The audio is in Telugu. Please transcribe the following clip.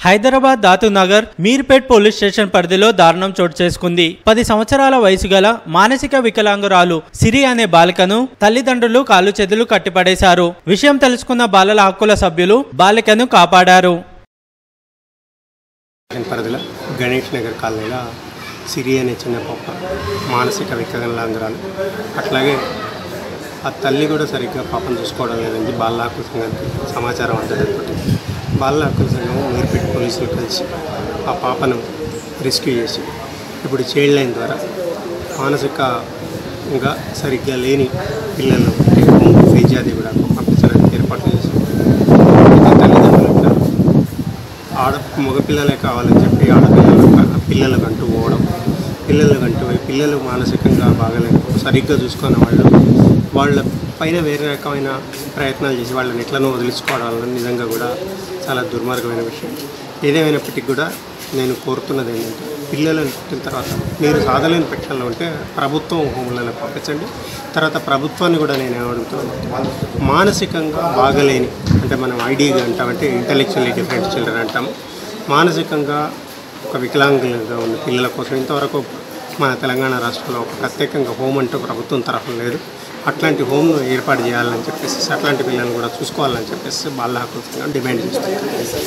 హైదరాబాద్ దాతునగర్ మీర్పేట్ పోలీస్ స్టేషన్ పరిధిలో దారుణం చోటు చేసుకుంది పది సంవత్సరాల వయసు గల మానసిక వికలాంగురాలు సిరి అనే బాలికను తల్లిదండ్రులు కాలు చేతులు కట్టిపడేశారు విషయం తెలుసుకున్న బాలల హక్కుల సభ్యులు బాలికను కాపాడారు స్టేషన్ పరిధిలో గణేష్ నగర్ కాలనీలో సిరి అనే చిన్న పాప మానసిక వికలాంగురాలు అట్లాగే ఆ తల్లి కూడా సరిగ్గా పాపను చూసుకోవడం లేదని బాల హక్కుల సంఘానికి సమాచారం అందడంతో బాల హక్కుల సంఘం మీర్పేట పోలీసులు కలిసి ఆ పాపను రెస్క్యూ చేసి ఇప్పుడు చైల్డ్ లైన్ ద్వారా మానసికంగా సరిగ్గా లేని పిల్లలు ఫిర్యాది కూడా పంపించడానికి ఏర్పాట్లు చేసి అయితే తల్లిదండ్రులు ఆడ మగపిల్లలే కావాలని చెప్పి ఆడపిల్లలు పిల్లలకు అంటూ పోవడం పిల్లలకు అంటూ పోయి పిల్లలు మానసికంగా బాగలేదు సరిగ్గా చూసుకున్న వాళ్ళు వాళ్ళ పైన వేరే రకమైన ప్రయత్నాలు చేసి వాళ్ళని ఎట్లనో వదిలించుకోవడం వల్ల నిజంగా కూడా చాలా దుర్మార్గమైన విషయం ఏదేమైనప్పటికీ కూడా నేను కోరుతున్నది ఏంటంటే పిల్లలను పుట్టిన తర్వాత మీరు సాధలేని పక్షంలో ఉంటే ప్రభుత్వం హోములను పంపించండి తర్వాత ప్రభుత్వాన్ని కూడా నేను ఏమడుగుతున్నాను మానసికంగా బాగలేని అంటే మనం ఐడీగా అంటామంటే ఇంటలెక్చువల్లీ డిఫరెంట్ చిల్డ్రన్ అంటాం మానసికంగా ఒక వికలాంగులుగా ఉన్న పిల్లల కోసం ఇంతవరకు మన తెలంగాణ రాష్ట్రంలో ఒక ప్రత్యేకంగా హోమ్ అంటూ ప్రభుత్వం తరఫున లేదు అట్లాంటి హోమ్ను ఏర్పాటు చేయాలని చెప్పేసి అట్లాంటి పిల్లల్ని కూడా చూసుకోవాలని చెప్పేసి బాల హక్కులు డిమాండ్ చేస్తుంది